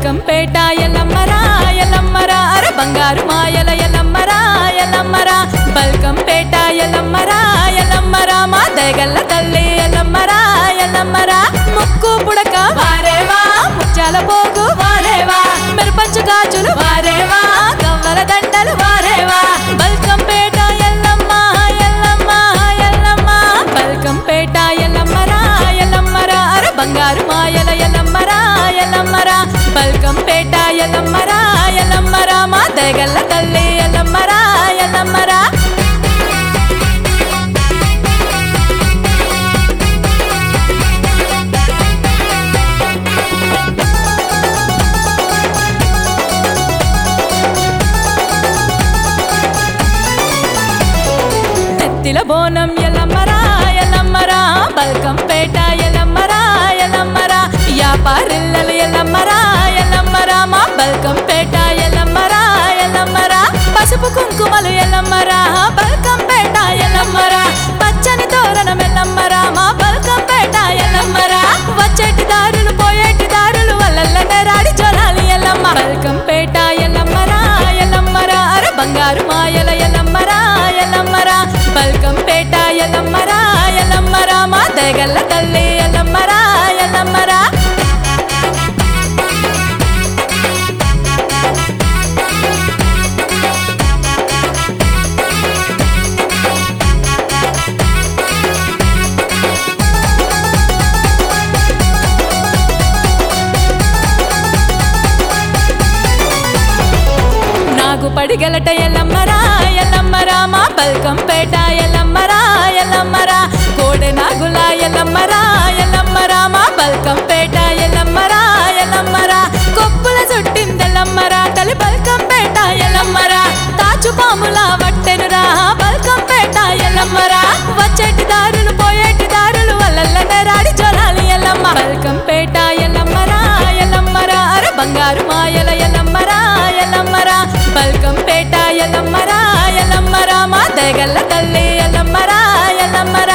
బల్కంపేట ఎల్లమ్మరా ఎల్లమ్మరా అర బంగారు మాయల ఎల్లమ్మరా ఎల్లమ్మరా బల్కంపేట ఎల్లమ్మరా ఎల్లమ్మరా మా దయగల్ల తల్లి ఎల్లమ్మరా ఎల్లమ్మరా ముక్కు పుడక వారేవా ముత్యాల పోగు వారేవా మిరపంచు గాజులు వారేవా గవ్వల దండలు వారేవా బల్కంపేట ఎల్లమ్మ ఎల్లమ్మ ఎల్లమ్మ బల్కంపేట ఎల్లమ్మరా ఎల్లమ్మరా అర బంగారు మాయల ఎల్లమ్మరా ఎల్లమ్మరా బల్కంపేట ఎల్లమ్మరా ఎల్లమ్మరా మా దయగల్ల తల్లి ఎల్లమ్మరా ఎల్లమ్మరా నెత్తిల బోనం ఎల్లమ్మరా ఎల్లమ్మరా బల్కంపేట ఎల్లమ్మరా ఎల్లమ్మరా యాపారిల్లలు ఎల్లమ్మరా ఎల్లమ్మరా మా బల్కంపేట ఎల్లమ్మరా ఎల్లమ్మరా పసుపు కుంకుమలు ఎల్లమ్మరా బల్కంపేట ఎల్లమ్మరా పచ్చని తోరణం ఎల్లమ్మరా మా బల్కంపేట ఎల్లమ్మరా వచ్చేటి దారులు పోయేటి దారులు వల్లల్లనే రాడి జొలాలి ఎల్లమ్మ బల్కంపేట ఎల్లమ్మరా ఎల్లమ్మరా అర బంగారు మాయల ఎల్లమ్మరా ఎల్లమ్మరా బల్కంపేట ఎల్లమ్మరా ఎల్లమ్మరా మా దయగల్ల తల్లి ఎల్లమ్మరా ఎల్లమ్మరా నాగు పడిగలట ఎల్లమ్మరా ఎల్లమ్మరా మా బల్కంపేట ఎల్లమ్మరా ఎల్లమ్మరా కోడె నాగుల ఎల్లమ్మరా ఎల్లమ్మరా మా బల్కంపేట ఎల్లమ్మరా ఎల్లమ్మరా కొప్పుల చుట్టిందెల్లమ్మరా తలి బల్కంపేట ఎల్లమ్మరా తాచు పాముల వట్టెనురా బల్కంపేట ఎల్లమ్మరా వచ్చేటి దారులు పోయేటి దారులు వల్లల్లనే రాడి జొలాలి ఎల్లమ్మ బల్కంపేట ఎల్లమ్మరా ఎల్లమ్మరా అర బంగారు మాయల ఎల్లమ్మరా ఎల్లమ్మరా బల్కంపేట ఎల్లమ్మరా ఎల్లమ్మరా మా దయగల్ల తల్లి ఎల్లమ్మరా ఎల్లమ్మరా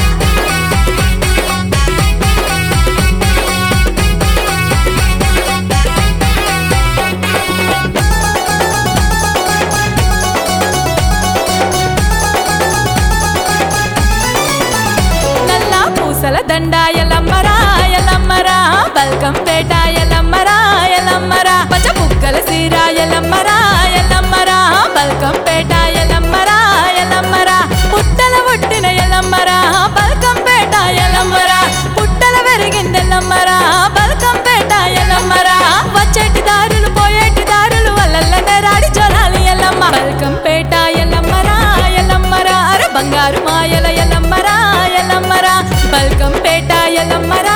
నల్ల పూసల దండ ఎల్లమ్మరా ఎల్లమ్మరా బల్కంపేట ఎల్లమ్మరా ఎల్లమ్మరా పచ్చ బుగ్గల సీర ఎల్లమ్మరా ఎల్లమ్మరా బల్కంపేట ఎల్లమ్మరా ఎల్లమ్మరా పుట్టల పుట్టిన ఎల్లమ్మరా బల్కంపేట ఎల్లమ్మరా పుట్టల పెరిగిందెల్లమ్మరా బల్కంపేట ఎల్లమ్మరా వచ్చేటి దారులు పోయేటి దారులు వల్లల్లనే రాడి జొలాలి ఎల్లమ్మ బల్కంపేట ఎల్లమ్మరా ఎల్లమ్మరా అర బంగారు మాయల ఎల్లమ్మరా ఎల్లమ్మరా బల్కంపేట ఎల్లమ్మరా